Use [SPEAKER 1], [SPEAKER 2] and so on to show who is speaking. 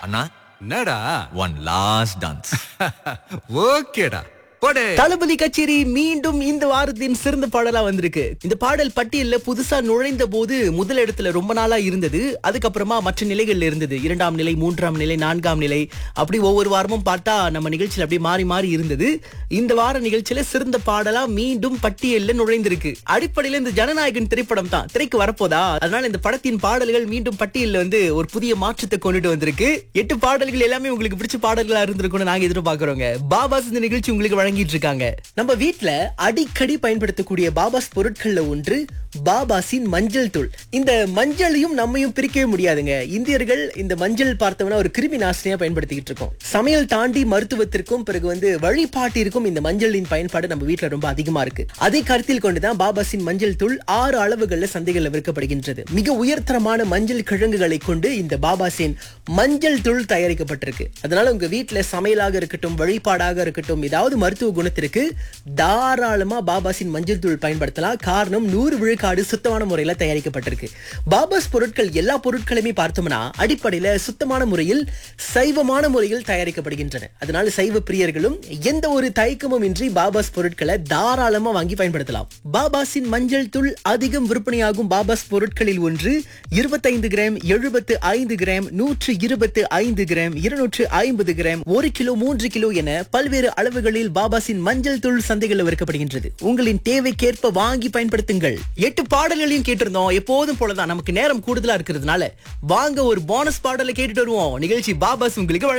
[SPEAKER 1] அண்ணா
[SPEAKER 2] என்னடா
[SPEAKER 1] one last dance
[SPEAKER 2] ஓகேடா போடு
[SPEAKER 3] தளபதி கச்சேரி மீண்டும் இந்த வாரத்தின் சிறந்த பாடலா வந்திருக்கு இந்த பாடல் பட்டியல்ல புதுசா நுழைந்த போது முதல் இடத்துல ரொம்ப நாளா இருந்தது அதுக்கப்புறமா மற்ற நிலைகள்ல இருந்தது இரண்டாம் நிலை மூன்றாம் நிலை நான்காம் நிலை அப்படி ஒவ்வொரு வாரமும் பார்த்தா நம்ம நிகழ்ச்சியில் அப்படியே மாறி மாறி இருந்தது இந்த வார நிகழ்ச்சியில சிறந்த பாடலா மீண்டும் பட்டியல்ல நுழைந்திருக்கு அடிப்படையில இந்த ஜனநாயகன் திரைப்படம் தான் திரைக்கு வரப்போதா அதனால இந்த படத்தின் பாடல்கள் மீண்டும் பட்டியல்ல வந்து ஒரு புதிய மாற்றத்தை கொண்டுட்டு வந்திருக்கு எட்டு பாடல்கள் எல்லாமே உங்களுக்கு பிடிச்ச பாடல்களா இருந்திருக்கும்னு நாங்க எதிர்பார்க்கிறோங்க பாபாஸ் இந்த நிகழ்ச்சி உங்களுக்கு வழங்கிட்டு இருக்காங்க நம்ம வீட்ல அடிக்கடி பயன்படுத்தக்கூடிய பாபாஸ் பொருட்கள்ல ஒன்று பாபாஸின் மஞ்சள் தூள் இந்த மஞ்சளையும் நம்மையும் பிரிக்கவே முடியாதுங்க இந்தியர்கள் இந்த மஞ்சள் பார்த்தோம்னா ஒரு கிருமி நாசினியா பயன்படுத்திக்கிட்டு இருக்கோம் சமையல் தாண்டி மருத்துவத்திற்கும் பிறகு வந்து வழிபாட்டிற்கும் இந்த மஞ்சளின் பயன்பாடு நம்ம வீட்ல ரொம்ப அதிகமா இருக்கு அதை கருத்தில் கொண்டுதான் பாபாஸின் மஞ்சள் தூள் ஆறு அளவுகள்ல சந்தைகள்ல விற்கப்படுகின்றது மிக உயர்தரமான மஞ்சள் கிழங்குகளை கொண்டு இந்த பாபாஸின் மஞ்சள் தூள் தயாரிக்கப்பட்டிருக்கு அதனால உங்க வீட்ல சமையலாக இருக்கட்டும் வழிபாடாக இருக்கட்டும் ஏதாவது மருத்துவ குணத்திற்கு தாராளமா பாபாஸின் மஞ்சள் தூள் பயன்படுத்தலாம் காரணம் நூறு விழுக்காடு சுத்தமான முறையில தயாரிக்கப்பட்டிருக்கு பாபாஸ் பொருட்கள் எல்லா பொருட்களுமே பார்த்தோம்னா அடிப்படையில சுத்தமான முறையில் சைவமான முறையில் தயாரிக்கப்படுகின்றன அதனால சைவ பிரியர்களும் எந்த ஒரு தயக்கமும் இன்றி பாபாஸ் பொருட்களை தாராளமா வாங்கி பயன்படுத்தலாம் பாபாஸின் மஞ்சள் தூள் அதிகம் விற்பனையாகும் பாபாஸ் பொருட்களில் ஒன்று இருபத்தைந்து கிராம் எழுபத்து ஐந்து கிராம் நூற்று இருபத்து ஐந்து கிராம் இருநூற்று ஐம்பது கிராம் ஒரு கிலோ மூன்று கிலோ என பல்வேறு அளவுகளில் பாபாஸின் மஞ்சள் தூள் சந்தைகளில் விற்கப்படுகின்றது உங்களின் தேவைக்கேற்ப வாங்கி பயன்படுத்துங்கள் எட்டு பாடல்களையும் கேட்டிருந்தோம் எப்போதும் போலதான் நமக்கு நேரம் கூடுதலா இருக்கிறதுனால வாங்க ஒரு போனஸ் பாடலை கேட்டுட்டு வருவோம் நிகழ்ச்சி பாபாஸ் உங்களுக்கு வழங்க-